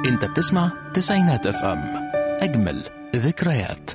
انت بتسمع تسعينات اف ام اجمل ذكريات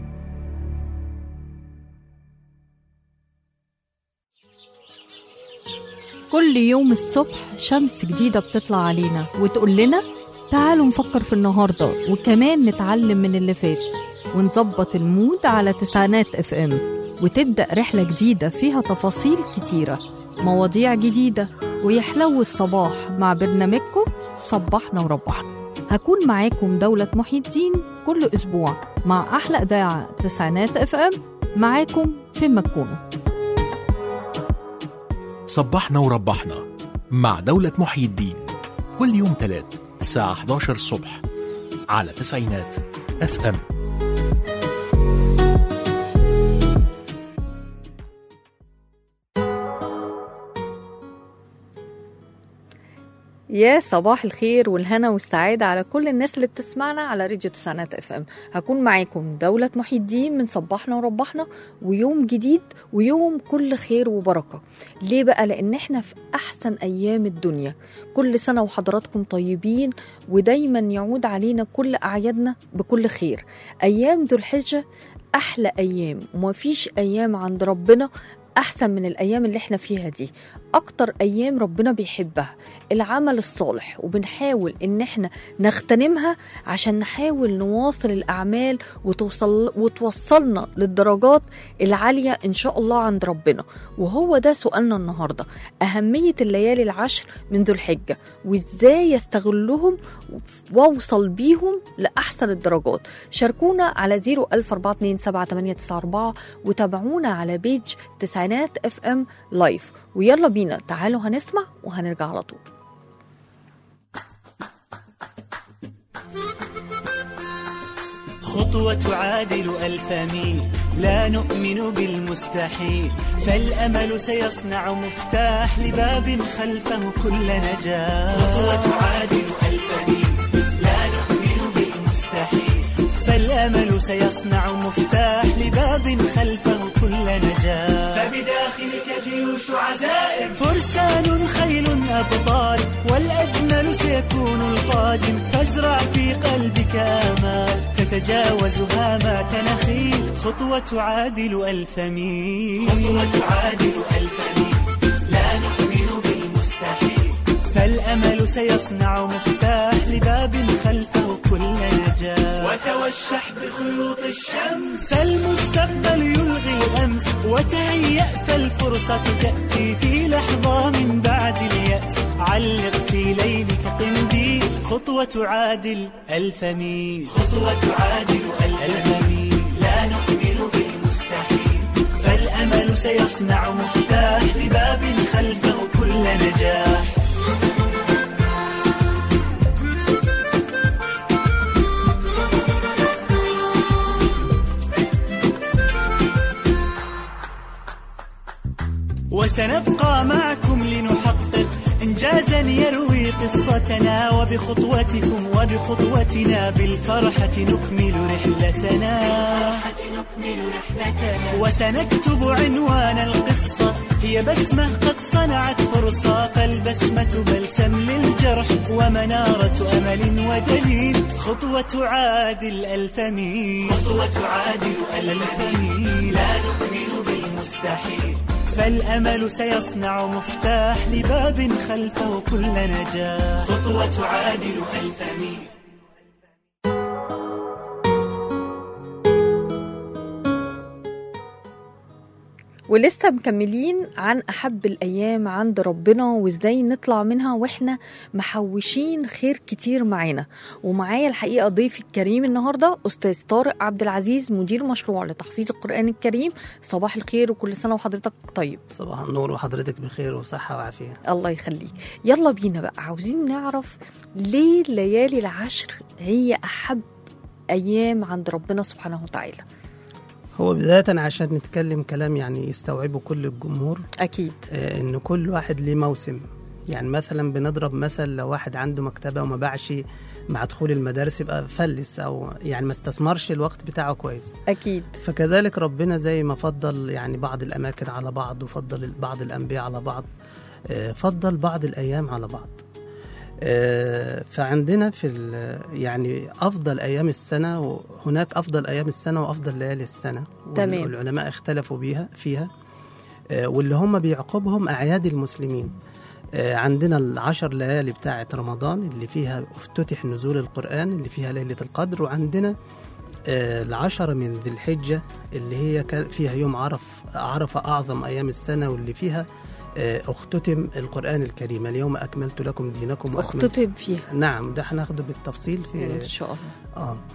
كل يوم الصبح شمس جديدة بتطلع علينا وتقول لنا تعالوا نفكر في النهاردة وكمان نتعلم من اللي فات ونظبط المود على تسعينات اف ام وتبدأ رحلة جديدة فيها تفاصيل كتيرة مواضيع جديدة ويحلو الصباح مع برنامجكم صبحنا وربحنا هكون معاكم دولة محي الدين كل أسبوع مع أحلى إذاعة تسعينات اف ام معاكم في مكونة صبحنا وربحنا مع دولة محيي الدين كل يوم تلات الساعة 11 الصبح على تسعينات اف ام يا صباح الخير والهنا والسعادة على كل الناس اللي بتسمعنا على راديو تسعينات اف ام هكون معاكم دولة محي الدين من صبحنا وربحنا ويوم جديد ويوم كل خير وبركة ليه بقى لان احنا في احسن ايام الدنيا كل سنة وحضراتكم طيبين ودايما يعود علينا كل اعيادنا بكل خير ايام ذو الحجة احلى ايام ومفيش ايام عند ربنا احسن من الايام اللي احنا فيها دي اكتر ايام ربنا بيحبها العمل الصالح وبنحاول ان احنا نغتنمها عشان نحاول نواصل الاعمال وتوصل وتوصلنا للدرجات العاليه ان شاء الله عند ربنا وهو ده سؤالنا النهارده اهميه الليالي العشر من ذو الحجه وازاي يستغلهم واوصل بيهم لاحسن الدرجات شاركونا على 014278994 وتابعونا على بيج تسعينات اف ام لايف ويلا بينا تعالوا هنسمع وهنرجع على طول خطوة تعادل ألف ميل لا نؤمن بالمستحيل فالأمل سيصنع مفتاح لباب خلفه كل نجاح خطوة تعادل ألف ميل لا نؤمن بالمستحيل فالأمل سيصنع مفتاح لباب خلفه كل نجاح فبداخلك جيوش عزائم فرسان خيل أبطال والأجمل سيكون القادم فازرع في قلبك آمال تتجاوز هامات نخيل خطوة تعادل ألف ميل خطوة تعادل ألف ميل لا نؤمن بالمستحيل فالأمل سيصنع مفتاح لباب خلفه كل نجاح وتوشح بخيوط الشمس فالمستقبل يلغي الأمس وتهيأ فالفرصة تأتي في لحظة من بعد اليأس علق في ليلك قنديل خطوة تعادل ألف ميل خطوة تعادل ألف ميل لا نؤمن بالمستحيل فالأمل سيصنع مفتاح لباب خلفه كل نجاح وسنبقى معكم لنحقق إنجازا يروي قصتنا وبخطوتكم وبخطوتنا بالفرحة نكمل رحلتنا وسنكتب عنوان القصة هي بسمة قد صنعت فرصة فالبسمة بلسم للجرح ومنارة أمل ودليل خطوة تعادل ألف ميل خطوة تعادل ألف ميل لا نؤمن بالمستحيل فالأمل سيصنع مفتاح لباب خلفه كل نجاح خطوة تعادل ألف ميل ولسه مكملين عن أحب الأيام عند ربنا وإزاي نطلع منها وإحنا محوشين خير كتير معانا ومعايا الحقيقة ضيفي الكريم النهاردة أستاذ طارق عبد العزيز مدير مشروع لتحفيظ القرآن الكريم صباح الخير وكل سنة وحضرتك طيب صباح النور وحضرتك بخير وصحة وعافية الله يخليك يلا بينا بقى عاوزين نعرف ليه ليالي العشر هي أحب أيام عند ربنا سبحانه وتعالى هو بداية عشان نتكلم كلام يعني يستوعبه كل الجمهور أكيد آه، إن كل واحد ليه موسم يعني مثلا بنضرب مثل لو واحد عنده مكتبة وما باعش مع دخول المدارس يبقى فلس أو يعني ما استثمرش الوقت بتاعه كويس أكيد فكذلك ربنا زي ما فضل يعني بعض الأماكن على بعض وفضل بعض الأنبياء على بعض آه، فضل بعض الأيام على بعض آه، فعندنا في ال- يعني افضل ايام السنه وهناك افضل ايام السنه وافضل ليالي السنه وال- تمام. والعلماء اختلفوا بيها فيها آه، واللي هم بيعقبهم اعياد المسلمين آه، عندنا العشر ليالي بتاعه رمضان اللي فيها افتتح نزول القران اللي فيها ليله القدر وعندنا آه، العشرة من ذي الحجة اللي هي كان فيها يوم عرف عرفة أعظم أيام السنة واللي فيها آه، اختتم القرآن الكريم اليوم أكملت لكم دينكم وأكملت اختتب فيها نعم ده هناخده بالتفصيل ان في شاء الله اه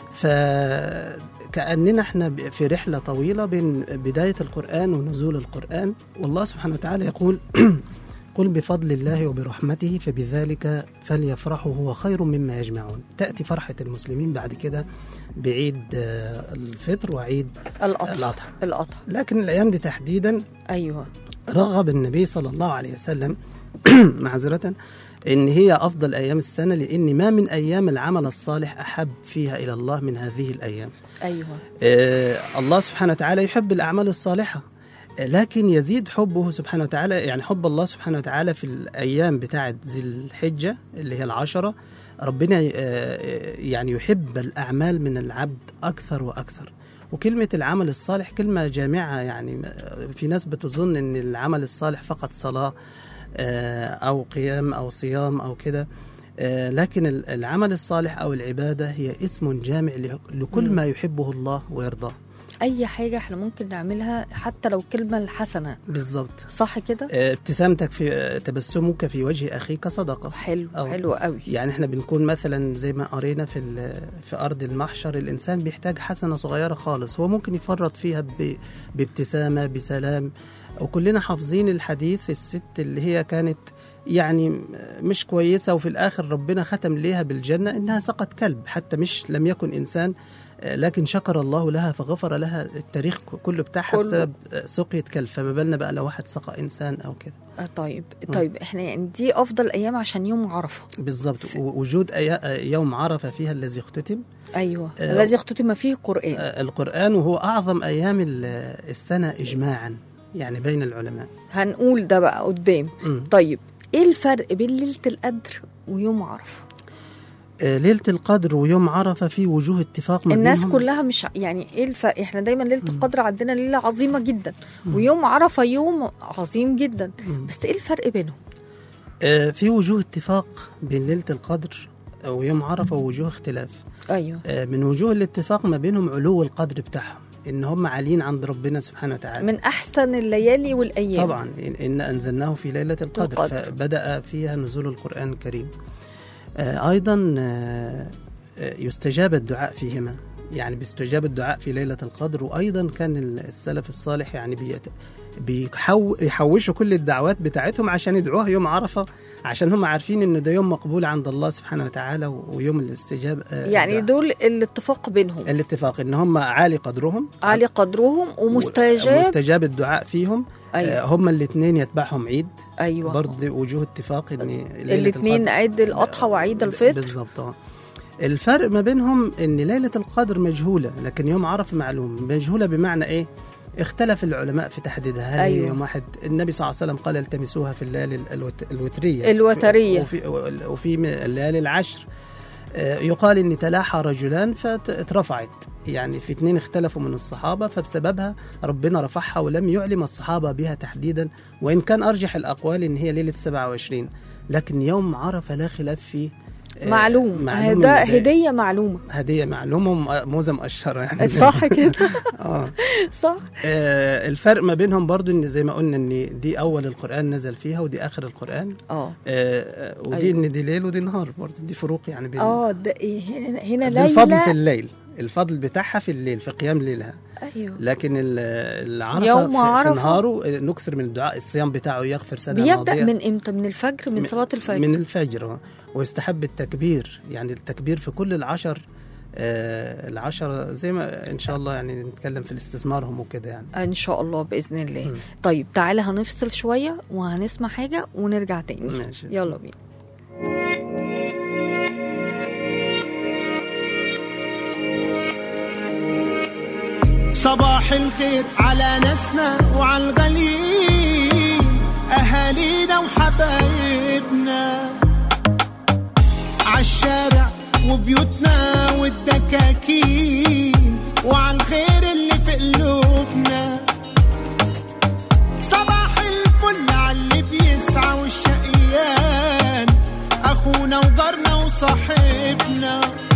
فكأننا احنا ب- في رحلة طويلة بين بداية القرآن ونزول القرآن والله سبحانه وتعالى يقول قل بفضل الله وبرحمته فبذلك فليفرحوا هو خير مما يجمعون تأتي فرحة المسلمين بعد كده بعيد آه، الفطر وعيد القطع الأضحى القطع لكن الأيام دي تحديدا ايوه رغب النبي صلى الله عليه وسلم معذرة إن هي أفضل أيام السنة لأن ما من أيام العمل الصالح أحب فيها إلى الله من هذه الأيام ايوه آه الله سبحانه وتعالى يحب الأعمال الصالحة آه، لكن يزيد حبه سبحانه وتعالى يعني حب الله سبحانه وتعالى في الأيام بتاعة ذي الحجة اللي هي العشرة ربنا آه، يعني يحب الأعمال من العبد أكثر وأكثر وكلمة العمل الصالح كلمة جامعة يعني آه، في ناس بتظن أن العمل الصالح فقط صلاة آه، أو قيام أو صيام أو كده آه، لكن ال- العمل الصالح أو العبادة هي اسم جامع ل- لكل مم. ما يحبه الله ويرضاه اي حاجه احنا ممكن نعملها حتى لو كلمه الحسنه بالضبط صح كده آه، ابتسامتك في آه، تبسمك في وجه أخيك صدقة حلو أو- حلو قوي يعني احنا بنكون مثلا زي ما قرينا في ال- في ارض المحشر الانسان بيحتاج حسنه صغيره خالص هو ممكن يفرط فيها ب- بابتسامه بسلام وكلنا حافظين الحديث الست اللي هي كانت يعني مش كويسه وفي الاخر ربنا ختم ليها بالجنه انها سقط كلب حتى مش لم يكن انسان آه، لكن شكر الله لها فغفر لها التاريخ كله بتاعها كله. بسبب آه، سقية كلب فما بالنا بقى لو واحد سقى انسان او كده آه طيب طيب احنا يعني دي افضل ايام عشان يوم عرفه بالضبط وجود أي- يوم عرفه فيها الذي اختتم ايوه آه، الذي اختتم فيه قران آه، القرآن وهو أعظم أيام ال- السنة إجماعا يعني بين العلماء هنقول ده بقى قدام مم. طيب ايه الفرق بين ليله القدر ويوم عرفه آه، ليلة القدر ويوم عرفة في وجوه اتفاق ما الناس بينهم. كلها مش يعني ايه الفرق احنا دايما ليله القدر عندنا ليله عظيمه جدا ويوم عرفه يوم عظيم جدا مم. بس ايه الفرق بينهم آه، في وجوه اتفاق بين ليلة القدر ويوم عرفة ووجوه اختلاف ايوه آه، من وجوه الاتفاق ما بينهم علو القدر بتاعهم إن هم عاليين عند ربنا سبحانه وتعالى من احسن الليالي والايام طبعا إن, إن أنزلناه في ليلة القدر القدر. فبدأ فيها نزول القرآن الكريم آه، أيضا آه، آه، يستجاب الدعاء فيهما يعني بيستجاب الدعاء في ليلة القدر وأيضا كان السلف الصالح يعني بيت بيحو يحوشوا كل الدعوات بتاعتهم عشان يدعوها يوم عرفة عشان هم عارفين إن ده يوم مقبول عند الله سبحانه وتعالى و- ويوم الاستجابة آه، يعني الدعاء. دول الاتفاق بينهم الاتفاق إن هم عالي قدرهم عالي قدرهم ومستجاب ومستجاب الدعاء فيهم ايوه آه، هم الاثنين يتبعهم عيد ايوه برضه وجوه اتفاق ان ليلة الاثنين القدر- عيد الاضحى وعيد الفطر بالظبط اه الفرق ما بينهم ان ليله القدر مجهوله لكن يوم عرفه معلوم مجهوله بمعنى ايه اختلف العلماء في تحديدها هل أيوة. أيوة. يوم واحد النبي صلى الله عليه وسلم قال التمسوها في الليالي الوت- الوتريه الوترية. وفي, وفي الليالي العشر آه، يقال ان تلاحى رجلان فاترفعت يعني في اثنين اختلفوا من الصحابه فبسببها ربنا رفعها ولم يعلم الصحابه بها تحديدا وان كان ارجح الاقوال ان هي ليله 27 لكن يوم عرفه لا خلاف فيه آه، معلوم معلوم ده إن هديه معلومه هديه معلومه وموزه مؤشره يعني صح كده اه صح آه، الفرق ما بينهم برضو ان زي ما قلنا ان دي اول القران نزل فيها ودي اخر القران اه آه، آه، ودي أيوة. ان دي ليل ودي نهار برضو دي فروق يعني بين اه ده إيه هنا هنا ده الفضل في ليله الليل الفضل بتاعها في الليل في قيام ليلها ايوه لكن ال- العرفه يوم في, عرفة. في نهاره آه، نكثر من الدعاء الصيام بتاعه يغفر سنه بيبدا ماضية. من امتى من الفجر من من- صلاه الفجر من الفجر آه. ويستحب التكبير يعني التكبير في كل العشر آه العشر زي ما ان شاء الله يعني نتكلم في استثمارهم وكده يعني ان شاء الله باذن الله مم. طيب تعالى هنفصل شويه وهنسمع حاجه ونرجع تاني ماشي. يلا بينا صباح الخير على ناسنا وعلى الغاليين أهالينا وحبايبنا عالشارع وبيوتنا والدكاكين وعالخير اللي في قلوبنا صباح الفل عاللي بيسعى والشقيان اخونا وجارنا وصاحبنا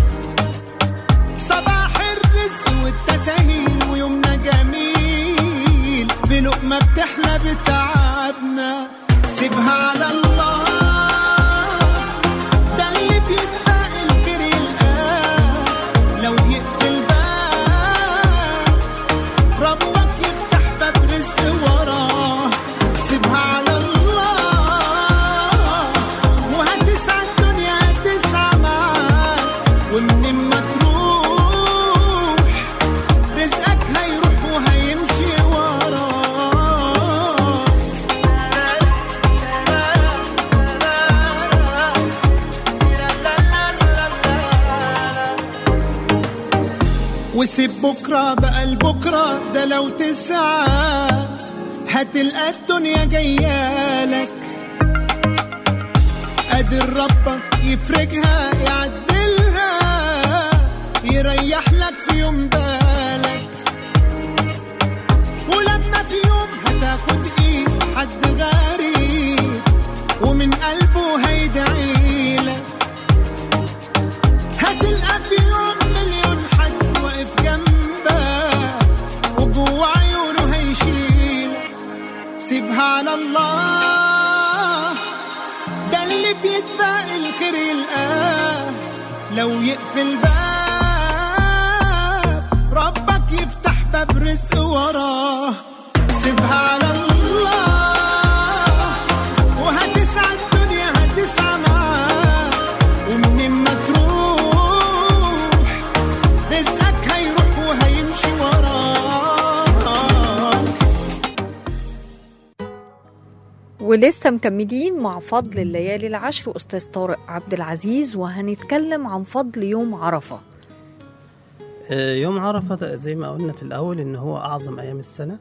صباح الرزق والتساهيل ويومنا جميل بلقمة بتحلى بتعبنا سيبها على الله ده اللي بيتفائل خير يلقاه لو يقفل باب ربك يفتح باب رزق وراه سيبها على الله وهتسعى الدنيا هتسعى معاك ومن ما تروح رزقك هيروح وهيمشي وراه وسيب بكرة بقى لبكرة ده لو تسعى هتلقى الدنيا جايالك قادر ربك يفرجها يعدلها يريح لك في يوم بالك ولما في يوم هتاخد ايد حد غريب ومن قلبه هيدعيلك هتلقى في يوم مليون حد واقف جنبك وجوه عيونه هيشيلك سيبها على الله ده اللي بيتفائل خير يلقاه لو يقفل باب ربك يفتح باب رزق وراه سيبها على الله وهتسعى الدنيا هتسعى معاه ومن ما تروح رزقك هيروح وهيمشي وراك ولسه مكملين مع فضل الليالي العشر أستاذ طارق عبد العزيز وهنتكلم عن فضل يوم عرفة آه، يوم عرفة ده زي ما قلنا في الأول إن هو أعظم أيام السنة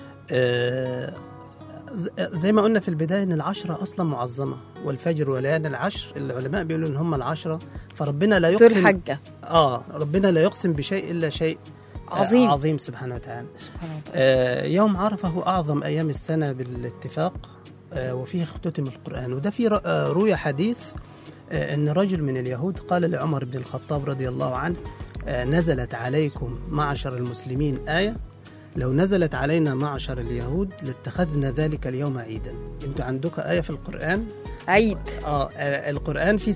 آه، ز- زي ما قلنا في البداية إن العشرة أصلا معظمة والفجر وليالي العشر العلماء بيقولوا إن هم العشرة فربنا لا في يقسم الحجة آه ربنا لا يقسم بشيء إلا شيء آه، عظيم. عظيم سبحانه وتعالى سبحانه وتعالى آه، يوم عرفة هو أعظم أيام السنة بالاتفاق آه، وفيه اختتم القرآن وده في ر- آه، روي حديث آه، أن رجل من اليهود قال لعمر بن الخطاب رضي الله عنه آه، نزلت عليكم معشر المسلمين آية لو نزلت علينا معشر اليهود لاتخذنا ذلك اليوم عيدا انتوا عندكم آية في القرآن عيد آه آه، القرآن فيه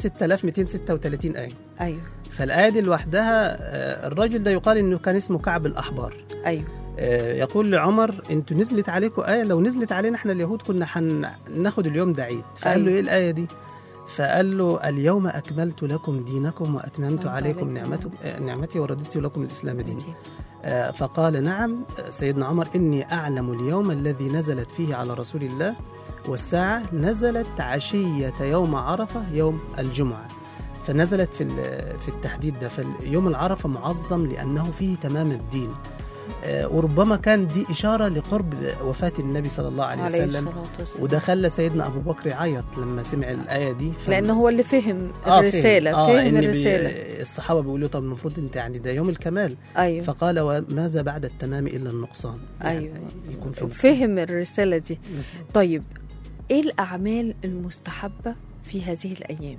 6236 آية أيوه فالآية دي لوحدها آه، الرجل ده يقال إنه كان اسمه كعب الأحبار أيوه آه، يقول لعمر انتوا نزلت عليكم آية لو نزلت علينا احنا اليهود كنا هناخد اليوم ده عيد فقال له أيوة. ايه الآية دي فقال له اليوم أكملت لكم دينكم وأتممت أتممت عليكم عليكم نعمتي, آه، نعمتي ورددت لكم الإسلام دينا آه، فقال نعم آه، سيدنا عمر إني أعلم اليوم الذي نزلت فيه على رسول الله والساعة نزلت عشية يوم عرفة يوم الجمعة فنزلت في ال- في التحديد ده فيوم العرفة معظم لأنه فيه تمام الدين آه، وربما كان دي إشارة لقرب وفاة النبي صلى الله عليه عليه وسلم الصلاة والسلام وده خلى سيدنا أبو بكر يعيط لما سمع الآية دي ف... لأنه هو اللي فهم آه، الرسالة آه فهم إن بي- الرسالة الصحابة بيقولوا طب المفروض أنت يعني ده يوم الكمال أيوه فقال وماذا بعد التمام إلا النقصان يعني أيوه يكون في نقصان. فهم الرسالة دي بالظبط. طيب ايه الاعمال المستحبه في هذه الايام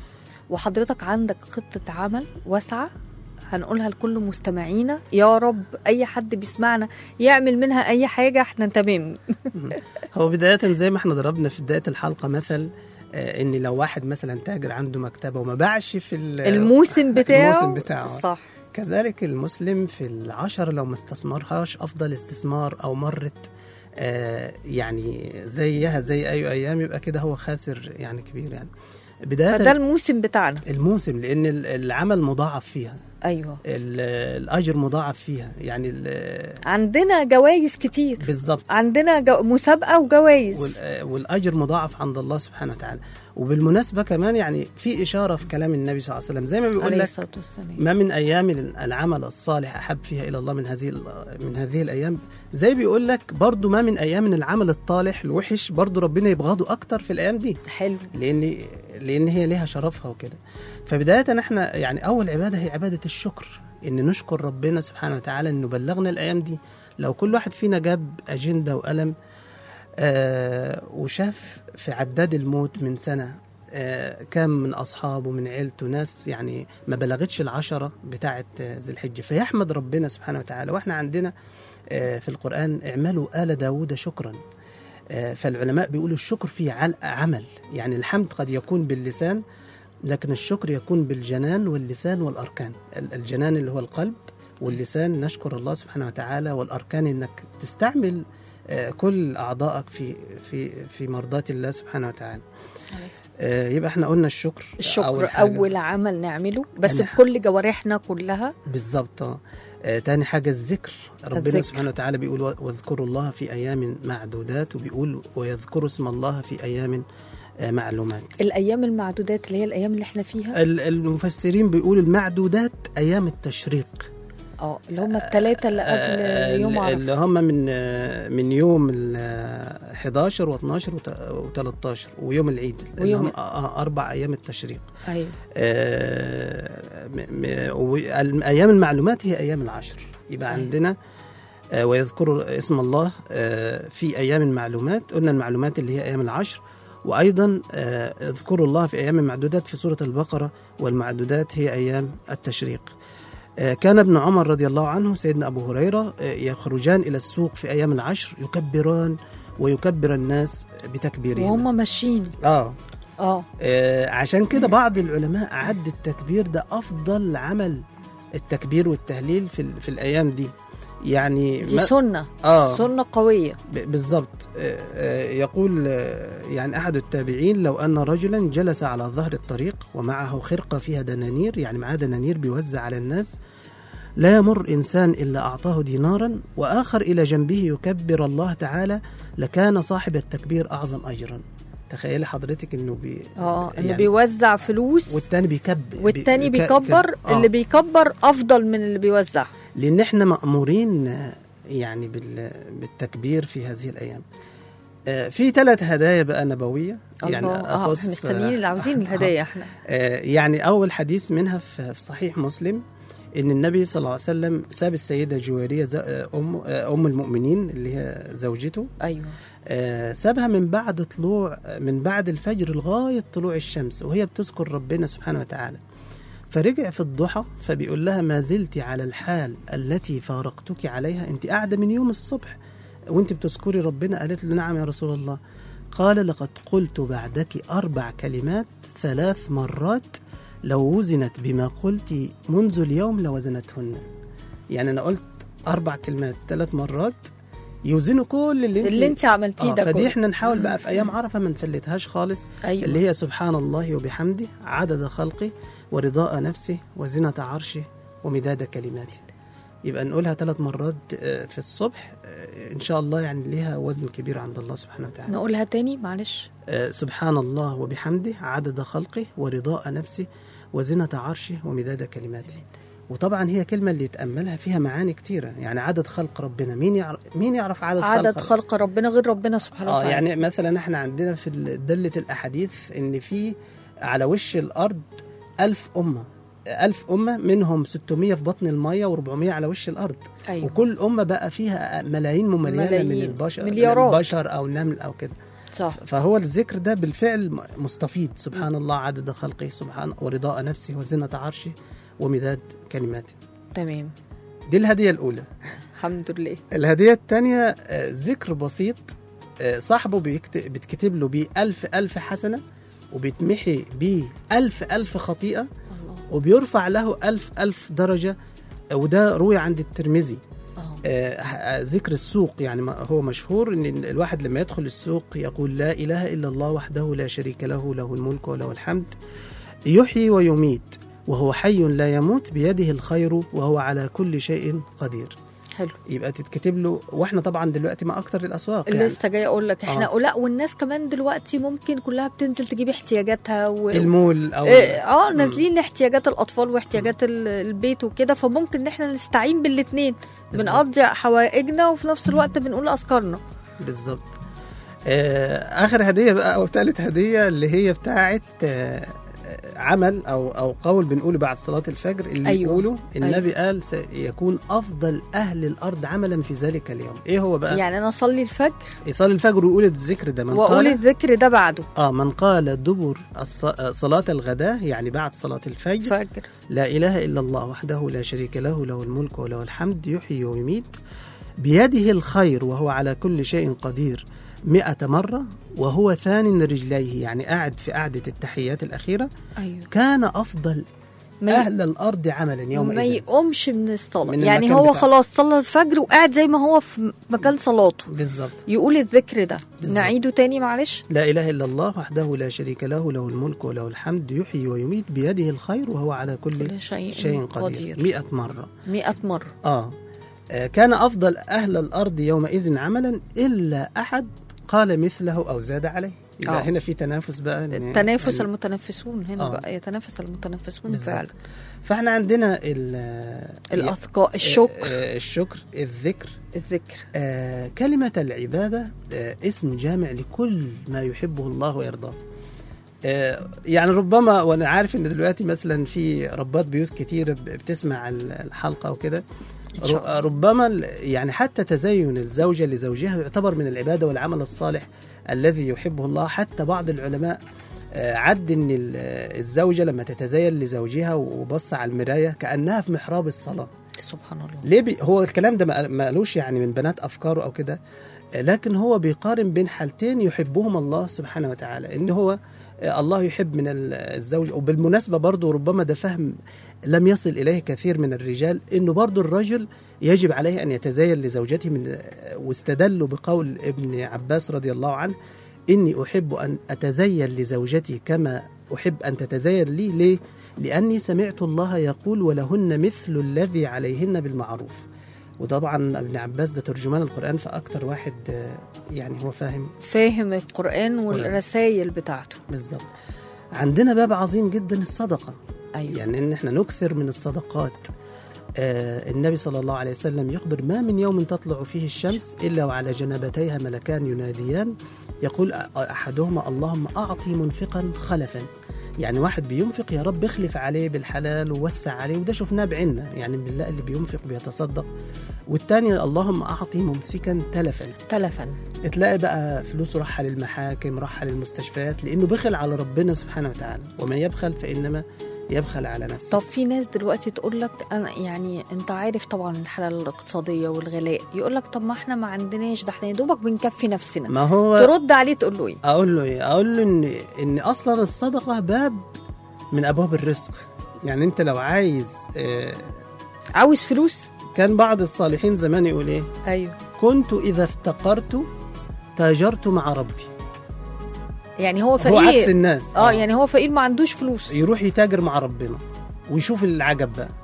وحضرتك عندك خطه عمل واسعه هنقولها لكل مستمعينا يا رب اي حد بيسمعنا يعمل منها اي حاجه احنا تمام هو بداية زي ما احنا ضربنا في بداية الحلقة مثل آه، ان لو واحد مثلا تاجر عنده مكتبة وما باعش في ال- الموسم بتاعه الموسم بتاعه صح كذلك المسلم في العشر لو ما استثمرهاش افضل استثمار او مرت آه، يعني زيها زي اي ايام يبقى كده هو خاسر يعني كبير يعني فده بداية الموسم بتاعنا الموسم لان ال- العمل مضاعف فيها ايوه ال- الاجر مضاعف فيها يعني ال- عندنا جوائز كتير بالظبط عندنا جو... مسابقه وجوائز وال- والاجر مضاعف عند الله سبحانه وتعالى وبالمناسبه كمان يعني في اشاره في كلام النبي صلى الله عليه وسلم زي ما بيقول عليه لك الصلاه والسلام ما من ايام العمل الصالح احب فيها الى الله من هذه من هذه الايام زي بيقول لك برضو ما من ايام العمل الطالح الوحش برضو ربنا يبغضه اكتر في الايام دي حلو لان لان هي ليها شرفها وكده فبدايه احنا يعني اول عباده هي عباده الشكر ان نشكر ربنا سبحانه وتعالى انه بلغنا الايام دي لو كل واحد فينا جاب اجنده وقلم آه وشاف في عداد الموت من سنه آه كم من اصحابه من عيلته ناس يعني ما بلغتش العشره بتاعه آه، ذي الحجه فيحمد ربنا سبحانه وتعالى واحنا عندنا آه في القران اعملوا ال داود شكرا آه، فالعلماء بيقولوا الشكر فيه عل- عمل يعني الحمد قد يكون باللسان لكن الشكر يكون بالجنان واللسان والأركان ال- الجنان اللي هو القلب واللسان نشكر الله سبحانه وتعالى والأركان إنك تستعمل آه، كل أعضائك في في في مرضاة الله سبحانه وتعالى آه، يبقى احنا قلنا الشكر الشكر أول أول, حاجة. أول عمل نعمله بس أنا- بكل جوارحنا كلها بالظبط اه آه، تاني حاجة الذكر ربنا الذكر. سبحانه وتعالى بيقول "و- واذكروا الله في أيام معدودات وبيقول ويذكروا اسم الله في أيام آه، معلومات الأيام المعدودات اللي هي الأيام اللي احنا فيها ال- المفسرين بيقولوا المعدودات أيام التشريق اه اللي هم الثلاثة اللي آه، قبل يوم ال- اللي عرفة هم من آه، من يوم ال آه، 11 و12 و13 ويوم العيد اللي ويوم- هم آه، آه، أربع أيام التشريق أيوه آه، م- م- و- أيام المعلومات هي أيام العشر يبقى أيوة. عندنا آه، ويذكروا اسم الله آه، في أيام المعلومات قلنا المعلومات اللي هي أيام العشر وأيضا آه، اذكروا الله في أيام المعدودات في سورة البقرة والمعدودات هي أيام التشريق آه، كان ابن عمر رضي الله عنه سيدنا أبو هريرة آه، يخرجان إلى السوق في أيام العشر يكبران ويكبر الناس بتكبيرهم وهم ماشيين آه اه آه، عشان كده بعض العلماء عد التكبير ده افضل عمل التكبير والتهليل في ال- في الايام دي يعني دي ما- سنة آه. سنة قوية ب- بالظبط آه، آه، يقول آه، يعني احد التابعين لو ان رجلا جلس على ظهر الطريق ومعه خرقه فيها دنانير يعني معاه دنانير بيوزع على الناس لا يمر انسان الا اعطاه دينارا واخر الى جنبه يكبر الله تعالى لكان صاحب التكبير اعظم اجرا تخيلي حضرتك انه بي اه اللي يعني- بيوزع فلوس والتاني بيكبر والتاني بي- ك- بيكبر ك- آه. اللي بيكبر أفضل من اللي بيوزع لان احنا مامورين آه، يعني بال- بالتكبير في هذه الايام آه، في ثلاث هدايا بقى نبويه يعني الله اه اخص احنا مستنيين اللي عاوزين الهدايا احنا آه، يعني اول حديث منها في في صحيح مسلم ان النبي صلى الله عليه وسلم ساب السيده جويريه ز- آه، ام آه، ام المؤمنين اللي هي زوجته ايوه آه، سابها من بعد طلوع من بعد الفجر لغايه طلوع الشمس وهي بتذكر ربنا سبحانه وتعالى فرجع في الضحى فبيقول لها ما زلت على الحال التي فارقتك عليها انت قاعده من يوم الصبح وانت بتذكري ربنا قالت له نعم يا رسول الله قال لقد قلت بعدك اربع كلمات ثلاث مرات لو وزنت بما قلت منذ اليوم لوزنتهن يعني انا قلت اربع كلمات ثلاث مرات يوزنوا كل اللي انت اللي انت عملتيه آه ده فدي كله. احنا نحاول بقى في ايام عرفه ما نفلتهاش خالص ايوه اللي هي سبحان الله وبحمده عدد خلقه ورضاء نفسه وزنة عرشه ومداد كلماته يبقى نقولها ثلاث مرات آه، في الصبح آه، ان شاء الله يعني ليها وزن كبير عند الله سبحانه وتعالى نقولها تاني معلش آه، سبحان الله وبحمده عدد خلقه ورضاء نفسه وزنة عرشه ومداد كلماته وطبعا هي كلمة اللي يتأملها فيها معاني كتيرة يعني عدد خلق ربنا مين يعرف مين يعرف عدد, عدد خلق خلق ربنا غير ربنا سبحانه اه وتعالى يعني مثلا احنا عندنا في دلة الأحاديث إن في على وش الأرض ألف أمة ألف أمة منهم 600 في بطن المية و400 على وش الأرض أيوة. وكل أمة بقى فيها ملايين ممليانة من ملايين. البشر مليارات. من البشر أو نمل أو كده صح فهو الذكر ده بالفعل مستفيض سبحان الله عدد خلقه سبحان ورضاء نفسه وزنة عرشه ومداد كلماته تمام دي الهدية الأولى الحمد لله الهدية الثانية آه، ذكر بسيط آه، صاحبه بيكتب بتكتب له بيه ألف ألف حسنة وبيتمحي بيه ألف ألف خطيئة الله وبيرفع له ألف ألف درجة آه، وده روي عند الترمذي اه آه، آه، ذكر السوق يعني ما- هو مشهور ان الواحد لما يدخل السوق يقول لا اله الا الله وحده لا شريك له له الملك وله الحمد يحيي ويميت وهو حي لا يموت بيده الخير وهو على كل شيء قدير حلو يبقى تتكتب له واحنا طبعا دلوقتي ما اكتر الاسواق اللي يعني لسه جاي اقول لك احنا آه. لا والناس كمان دلوقتي ممكن كلها بتنزل تجيب احتياجاتها و... المول او إيه، اه نازلين احتياجات الاطفال واحتياجات ال- البيت وكده فممكن ان احنا نستعين بالاثنين بالظبط. بنقضي حوائجنا وفي نفس الوقت بنقول اذكارنا بالظبط آه اخر هديه بقى او ثالث هديه اللي هي بتاعه آه عمل او او قول بنقوله بعد صلاه الفجر اللي أيوة. أيوه. يقوله النبي أيوه. قال سيكون افضل اهل الارض عملا في ذلك اليوم ايه هو بقى يعني انا اصلي الفجر يصلي الفجر ويقول الذكر ده من واقول قال الذكر ده بعده اه من قال دبر الص- آه، صلاه الغداء يعني بعد صلاه الفجر فجر لا إله إلا الله وحده لا شريك له له الملك وله الحمد يحيي ويميت بيده الخير وهو على كل شيء قدير مئة مرة وهو ثان رجليه يعني قاعد في قعدة التحيات الأخيرة ايوه كان أفضل ما, أهل الأرض عملا ما يومئذ يقومش من الصلاه من يعني المكان هو بتاعه. خلاص صلى الفجر وقاعد زي ما هو في مكان صلاته بالظبط يقول الذكر ده بالظبط. نعيده تاني معلش لا إله إلا الله وحده لا شريك له له الملك وله الحمد يحيي ويميت بيده الخير وهو على كل كل شيء, شيء قدير قدير مئة مرة 100 مره آه آه، كان أفضل أهل الأرض يومئذ عملا إلا أحد قال مثله أو زاد عليه يبقى آه. هنا في تنافس بقى إن- التنافس يعني المتنفسون هنا آه. بقى يتنافس المتنافسون بالظبط. فعلا فاحنا عندنا ال- الاذكار الشكر آه، الشكر الذكر الذكر آه، كلمة العبادة آه، اسم جامع لكل ما يحبه الله ويرضاه آه، يعني ربما وانا عارف ان دلوقتي مثلا في ربات بيوت كتير ب- بتسمع ال- الحلقه وكده إن شاء الله. ر- ربما ال- يعني حتى تزين الزوجه لزوجها يعتبر من العباده والعمل الصالح الذي يحبه الله حتى بعض العلماء آه، عد ان ال- الزوجه لما تتزين لزوجها وبص على المرايه كانها في محراب الصلاه سبحان الله ليه بي هو الكلام ده ما ما قالوش يعني من بنات افكاره او كده لكن هو بيقارن بين حالتين يحبهما الله سبحانه وتعالى ان هو الله يحب من ال- الزوج وبالمناسبه برضه ربما ده فهم لم يصل اليه كثير من الرجال انه برضه الرجل يجب عليه ان يتزين لزوجته من واستدلوا بقول ابن عباس رضي الله عنه اني احب ان اتزين لزوجتي كما احب ان تتزين لي ليه؟ لاني سمعت الله يقول ولهن مثل الذي عليهن بالمعروف وطبعا ابن عباس ده ترجمان القران فاكتر واحد آه، يعني هو فاهم فاهم القران والرسائل بتاعته بالظبط عندنا باب عظيم جدا الصدقه ايوه يعني ان احنا نكثر من الصدقات آه النبي صلى الله عليه وسلم يخبر ما من يوم تطلع فيه الشمس الا وعلى جنبتيها ملكان يناديان يقول أ- احدهما اللهم اعطي منفقا خلفا يعني واحد بينفق يا رب اخلف عليه بالحلال ووسع عليه وده شفناه بعيننا يعني بالله اللي بينفق بيتصدق والتاني اللهم اعطي ممسكا تلفا تلفا تلاقي بقى فلوسه راحة للمحاكم راحة للمستشفيات لأنه بخل على ربنا سبحانه وتعالى ومن يبخل فإنما يبخل على نفسه طب في ناس دلوقتي تقول لك انا يعني انت عارف طبعا الحاله الاقتصاديه والغلاء يقول لك طب ما احنا ما عندناش ده احنا يا دوبك بنكفي نفسنا ما هو ترد عليه تقول له ايه أقول له إيه أقول له إن إن أصلا الصدقة باب من أبواب الرزق يعني أنت لو عايز آه، عاوز فلوس كان بعض الصالحين زمان يقول إيه ايوه كنت إذا افتقرت تاجرت مع ربي يعني هو هو فقير عكس الناس اه يعني هو فقير ما عندوش فلوس يروح يتاجر مع ربنا ويشوف العجب بقى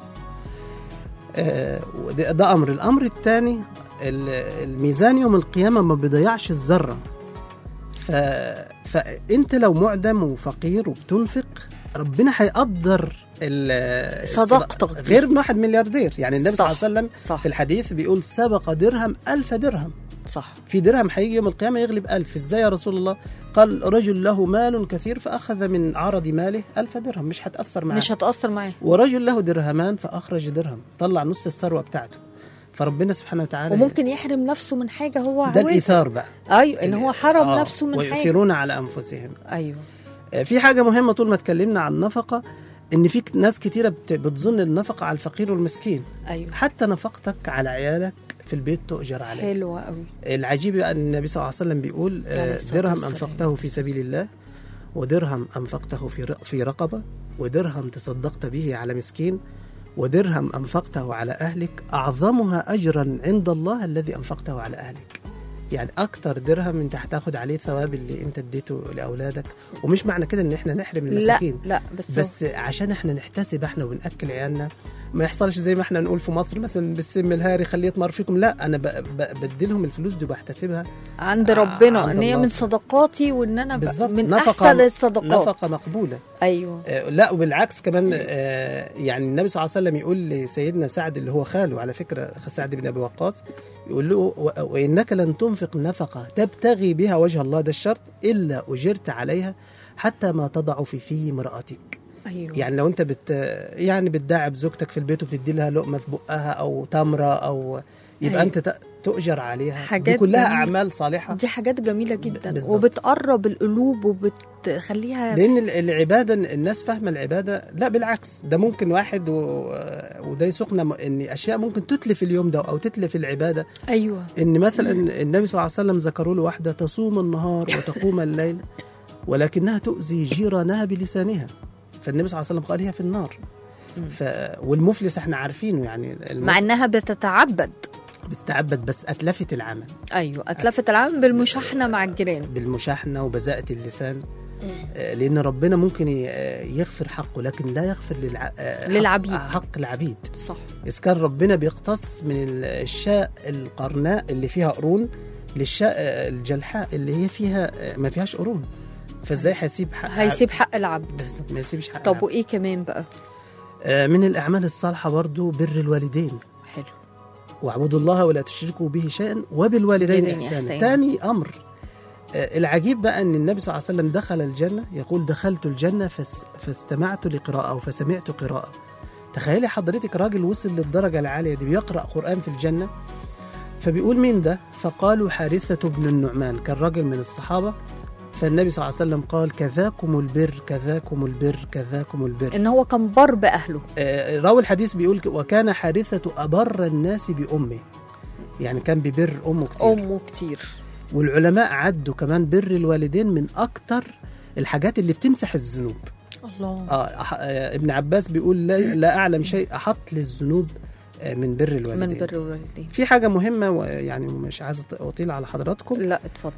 آه، وده ده امر الامر الثاني الميزان يوم القيامه ما بيضيعش الذره ف... فانت لو معدم وفقير وبتنفق ربنا هيقدر ال- صدقتك دي. غير واحد ملياردير يعني النبي صلى الله صح. عليه وسلم صح في الحديث بيقول سبق درهم ألف درهم صح في درهم هيجي يوم القيامة يغلب ألف إزاي يا رسول الله قال رجل له مال كثير فأخذ من عرض ماله ألف درهم مش هتأثر معاه مش هتاثر معاه ورجل له درهمان فأخرج درهم طلع نص الثروة بتاعته فربنا سبحانه وتعالى وممكن يحرم نفسه من حاجه هو ده عاوزها الإيثار بقى ايوه ان هو حرم آه، نفسه من حاجه ويؤثرون على أنفسهم ايوه آه، في حاجة مهمة طول ما اتكلمنا عن النفقة إن في ناس كتيرة بت- بتظن النفقة على الفقير والمسكين ايوه حتى نفقتك على عيالك في البيت تؤجر عليه حلوه قوي العجيب بقى ان النبي صلى الله عليه وسلم بيقول عليه آه، الصلاة درهم والسلام. انفقته في سبيل الله ودرهم انفقته في ر- في رقبه ودرهم تصدقت به على مسكين ودرهم انفقته على اهلك اعظمها اجرا عند الله الذي انفقته على اهلك يعني اكتر درهم انت هتاخد عليه ثواب اللي انت اديته لاولادك ومش معنى كده ان احنا نحرم لا المساكين لا بس, بس عشان احنا نحتسب احنا وناكل عيالنا ما يحصلش زي ما احنا نقول في مصر مثلا بالسم الهاري خليه يطمر فيكم لا انا ب- ب- بديلهم الفلوس دي وبحتسبها عند ع- ربنا عند ان هي الله من سبحانه. صدقاتي وان انا ب... بالظبط من نفقة- احسن الصدقات نفقه مقبوله ايوه آه، لا وبالعكس كمان آه، يعني النبي صلى الله عليه وسلم يقول لسيدنا سعد اللي هو خاله على فكره سعد بن ابي وقاص يقول له و- وانك لن تنفق نفقه تبتغي بها وجه الله ده الشرط الا اجرت عليها حتى ما تضع في في امراتك ايوه يعني لو انت بت يعني بتداعب زوجتك في البيت وبتدي لها لقمه في بقها او تمره او يبقى أيوة. انت ت- تؤجر عليها دي حاجات كلها جميلة. اعمال صالحه دي حاجات جميله جدا بالظبط. وبتقرب القلوب وبتخليها لان ال- العباده الناس فاهمه العباده لا بالعكس ده ممكن واحد و... وده يسوقنا م- ان اشياء ممكن تتلف اليوم ده او تتلف العباده ايوه ان مثلا النبي صلى الله عليه وسلم ذكروا له واحده تصوم النهار وتقوم الليل ولكنها تؤذي جيرانها بلسانها فالنبي صلى الله عليه وسلم قال هي في النار ف... والمفلس احنا عارفينه يعني المفلس مع انها بتتعبد بتتعبد بس اتلفت العمل ايوه اتلفت العام بالمشاحنه مع الجيران بالمشاحنه وبذاءه اللسان آه، لان ربنا ممكن ي- آه، يغفر حقه لكن لا يغفر للع... آه، حق- للعبيد. حق العبيد صح إذا كان ربنا بيقتص من ال- الشاء القرناء اللي فيها قرون للشاء آه، الجلحاء اللي هي فيها آه، ما فيهاش قرون فازاي هيسيب حق هيسيب حق العبد بالظبط، ما يسيبش حق طب العبد. وايه كمان بقى آه، من الاعمال الصالحه برضو بر الوالدين حلو واعبدوا الله ولا تشركوا به شيئا وبالوالدين بالوالدين احسانا إحسانا. تاني امر آه، العجيب بقى ان النبي صلى الله عليه وسلم دخل الجنه يقول دخلت الجنه فس فاستمعت لقراءه او فسمعت قراءه تخيلي حضرتك راجل وصل للدرجه العاليه دي بيقرا قران في الجنه فبيقول مين ده فقالوا حارثه بن النعمان كان راجل من الصحابه فالنبي صلى الله عليه وسلم قال كذاكم البر كذاكم البر كذاكم البر ان هو كان بر باهله آه، راوي الحديث بيقول ك- وكان حارثة أبر الناس بأمه يعني كان ببر أمه كتير امه كتير والعلماء عدوا كمان بر الوالدين من أكتر الحاجات اللي بتمسح الذنوب الله آه أح- آه ابن عباس بيقول لا, لا أعلم شيء أحط للذنوب آه، من بر الوالدين من بر الوالدين في حاجة مهمة ويعني مش عايز أط- أطيل على حضراتكم لا اتفضل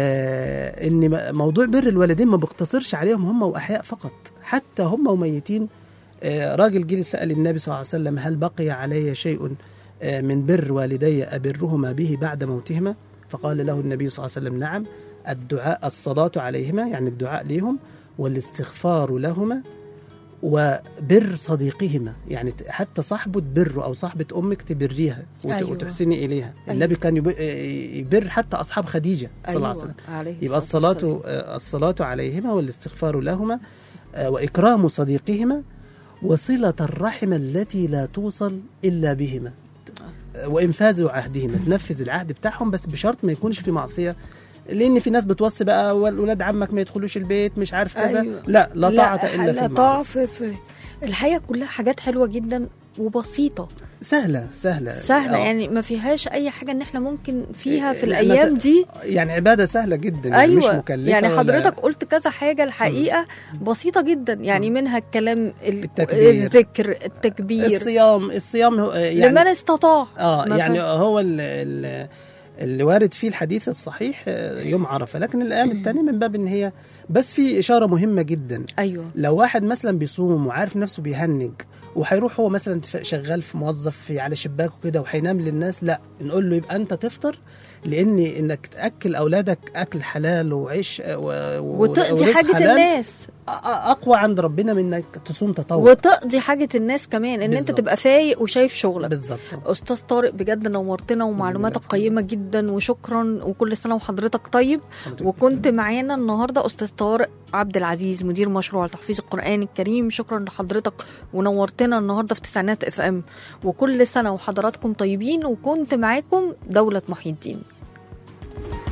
آه ان م- موضوع بر الوالدين ما بيقتصرش عليهم هم واحياء فقط حتى هم وميتين آه راجل جه سال النبي صلى الله عليه وسلم هل بقي علي شيء آه من بر والدي ابرهما به بعد موتهما فقال له النبي صلى الله عليه وسلم نعم الدعاء الصلاه عليهما يعني الدعاء لهم والاستغفار لهما وبر صديقهما يعني ت- حتى صاحبه تبره او صاحبه امك تبريها وت- أيوة. وتحسني اليها أيوة. النبي كان يب- يبر حتى اصحاب خديجه صلى الله عليه وسلم عليه يبقى الصلاة الصلاة والسلام. آه، الصلاة عليهما والاستغفار لهما آه، وإكرام صديقهما وصلة الرحم التي لا توصل إلا بهما آه، وإنفاذ عهدهما تنفذ العهد بتاعهم بس بشرط ما يكونش في معصية لأن في ناس بتوصي بقى ولاد عمك ما يدخلوش البيت مش عارف كذا أيوة. لا لا طاعة إلا لا في طاعة المعروف في, في الحقيقة كلها حاجات حلوة جدا وبسيطة سهلة سهلة سهلة آه. يعني ما فيهاش أي حاجة إن إحنا ممكن فيها في لا، ما الأيام ت- دي يعني عبادة سهلة جدا يعني مش ايوه مكلفة يعني ولا- حضرتك قلت كذا حاجه الحقيقه بسيطه جدا يعني منها الكلام ال- التكبير. الذكر التكبير الصيام الصيام هو- يعني لمن استطاع اه ما يعني فهم- هو ال ال اللي وارد فيه الحديث الصحيح آه، يوم عرفه لكن الايام الثانيه من باب ان هي بس في اشاره مهمه جدا ايوه لو واحد مثلا بيصوم وعارف نفسه بيهنج وهيروح هو مثلا ف- شغال في موظف في على شباكه كده وهينام للناس لا نقول له يبقى انت تفطر لان انك تاكل اولادك اكل حلال وعيش آه، و- و- وتقضي ورزق حاجه حلال الناس أ- أ- اقوى عند ربنا من انك تصوم تطوع وتقضي حاجه الناس كمان ان انت بالظبط. تبقى فايق وشايف شغلك بالظبط استاذ طارق بجد نورتنا ومعلوماتك الله قيمه جدا وشكرا وكل سنه وحضرتك طيب حضرتك وكنت معانا النهارده استاذ طارق عبد العزيز مدير مشروع تحفيظ القران الكريم شكرا لحضرتك ونورتنا النهارده في تسعينات اف ام وكل سنه وحضراتكم طيبين وكنت معاكم دوله محي الدين